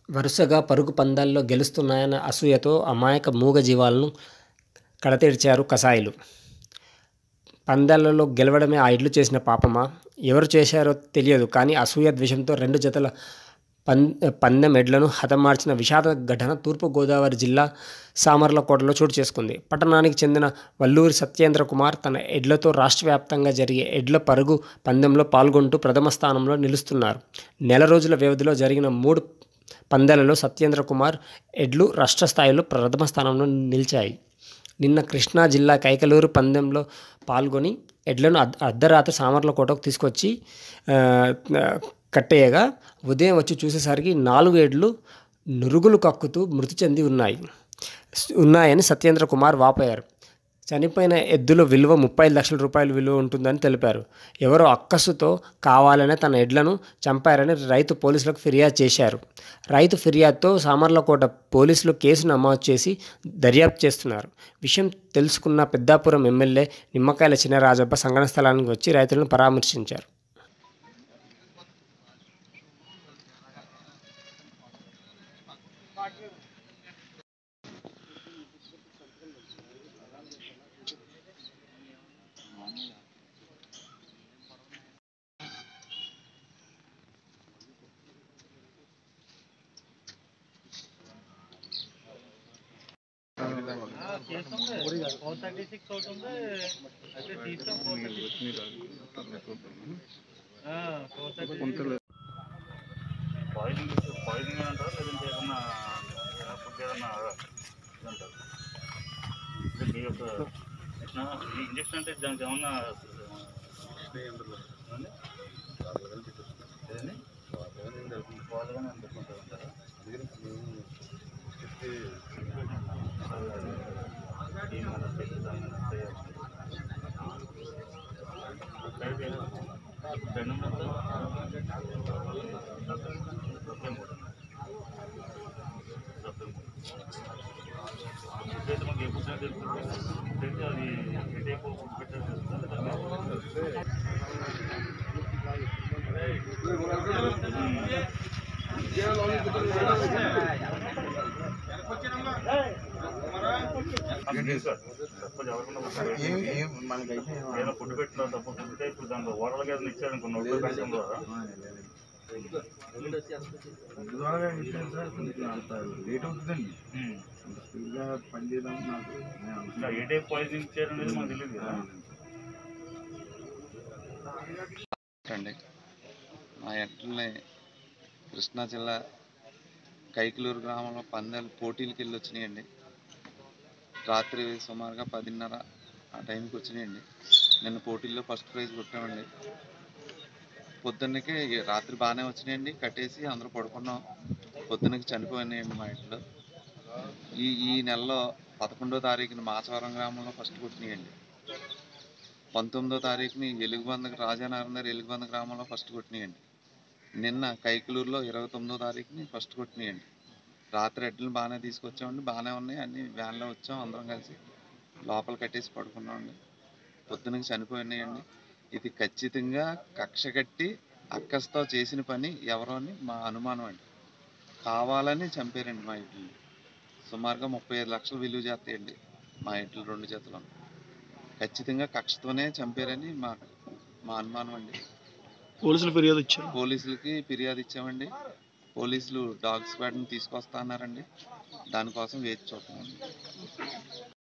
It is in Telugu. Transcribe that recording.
వరుసగా పరుగు పందాల్లో గెలుస్తున్నాయన్న అసూయతో అమాయక మూగ జీవాలను కడతేర్చారు కసాయిలు పందాలలో గెలవడమే ఆ ఇడ్లు చేసిన పాపమా ఎవరు చేశారో తెలియదు కానీ అసూయ ద్వేషంతో రెండు జతల పం పందెం ఎడ్లను హతమార్చిన విషాద ఘటన తూర్పుగోదావరి జిల్లా సామర్లకోటలో చోటు చేసుకుంది పట్టణానికి చెందిన వల్లూరి సత్యేంద్ర కుమార్ తన ఎడ్లతో రాష్ట్ర వ్యాప్తంగా జరిగే ఎడ్ల పరుగు పందెంలో పాల్గొంటూ ప్రథమ స్థానంలో నిలుస్తున్నారు నెల రోజుల వ్యవధిలో జరిగిన మూడు పందాలలో సత్యేంద్ర కుమార్ ఎడ్లు రాష్ట్ర స్థాయిలో ప్రథమ స్థానంలో నిలిచాయి నిన్న కృష్ణా జిల్లా కైకలూరు పందెంలో పాల్గొని ఎడ్లను అర్ధ అర్ధరాత్రి సామర్లకోటకు తీసుకొచ్చి ఆ, కట్టేయగా ఉదయం వచ్చి చూసేసరికి నాలుగు ఎడ్లు నురుగులు కక్కుతూ మృతి చెంది ఉన్నాయి ఉన్నాయని సత్యేంద్ర కుమార్ వాపోయారు చనిపోయిన ఎద్దుల విలువ ముప్పై లక్షల రూపాయల విలువ ఉంటుందని తెలిపారు ఎవరో అక్కసుతో కావాలనే తన ఎడ్లను చంపారని రైతు పోలీసులకు ఫిర్యాదు చేశారు రైతు ఫిర్యాదుతో సామర్లకోట పోలీసులు కేసు నమోదు చేసి దర్యాప్తు చేస్తున్నారు విషయం తెలుసుకున్న పెద్దాపురం ఎమ్మెల్యే నిమ్మకాయల చినరాజప్ప సంఘటన స్థలానికి వచ్చి రైతులను పరామర్శించారు ఫోర్ థర్టీ సిక్స్ అవుతుంది అయితే తీస్తాం four thirty four thirty poisoning poisoning అంటారా లేదంటే ఏదన్నా ఫుడ్ ఏదన్నా ఇదంటారు ఇది మీ యొక్క ఎట్లా ఈ ఇంజక్షన్ అంటే దానికి ఏమన్నా ఏమండి? ఏదండి? వాళ్ళగానే అనుకుంటారు అంటారా? ఏమన్నా తెలియదు, చేయాలి. రెండు వందలు. డెబ్బై మూడు. డెబ్బై మూడు. ఇప్పుడైతే మనకి ఏ పుస్తకం తెలుస్తుంది? ఇప్పుడైతే అది ఏ టైప్ ఫుడ్ పెట్టారు తెలుస్తుందా? లేదా? అసలు సార్, తప్పదు ఎవరికన్నా ఒకసారి ఏదైనా ఫుడ్ పెట్టినా తప్పు ఫుడ్ ఇప్పుడు దాంట్లో ఓరల్గా ఏదైనా ఇచ్చారనుకున్నా ఫుడ్ పెట్టడం ద్వారా లేట్ అవుతుందండి ఉమ్. అంత స్పీడ్గా పనిచేయడం నాకు నేను ఇంకా ఏ టైప్ పాయిజన్ ఇచ్చారనేది మనకు తెలియదు కదా అండి మా ఎట్లని కృష్ణా జిల్లా కైకలూరు గ్రామంలో పందాలు పోటీలకు వెళ్ళి వచ్చినాయండి రాత్రి సుమారుగా పదిన్నర ఆ టైంకి వచ్చినాయండి నిన్న పోటీల్లో ఫస్ట్ ప్రైజ్ కొట్టామండి పొద్దున్నకి రాత్రి బాగానే వచ్చినాయండి కట్టేసి అందరూ పడుకున్నాం పొద్దున్నకి చనిపోయినాయండి మా ఇంట్లో ఈ ఈ నెలలో పదకొండో తారీఖున మాచవరం గ్రామంలో ఫస్ట్ కొట్టినాయండి పంతొమ్మిదో తారీఖుని ఎలుగుబంద రాజానగరం దగ్గర ఎలుగుబంద గ్రామంలో ఫస్ట్ కొట్టినాయండి నిన్న కైకలూరులో ఇరవై తొమ్మిదో తారీఖుని ఫస్ట్ కొట్టినాయండి రాత్రి ఎడ్లను బాగానే తీసుకొచ్చామండి బాగానే ఉన్నాయి అన్ని వ్యాన్లో వచ్చాం అందరం కలిసి లోపల కట్టేసి పడుకున్నామండి పొద్దునకి చనిపోయినాయండి ఇది ఖచ్చితంగా కక్ష కట్టి అక్కస్తో చేసిన పని ఎవరో అని మా అనుమానం అండి కావాలని చంపారండి మా ఇంటిని సుమారుగా ముప్పై ఐదు లక్షలు విలువ చేస్తాయండి మా ఇంట్లో రెండు జతలు ఖచ్చితంగా కక్షతోనే చంపారని మా మా అనుమానం అండి పోలీసులు ఫిర్యాదు ఇచ్చారు పోలీసులకి ఫిర్యాదు ఇచ్చామండి పోలీసులు డాగ్ స్క్వాడ్ని తీసుకొస్తా అన్నారండి దానికోసం వేచి చూస్తున్నామండి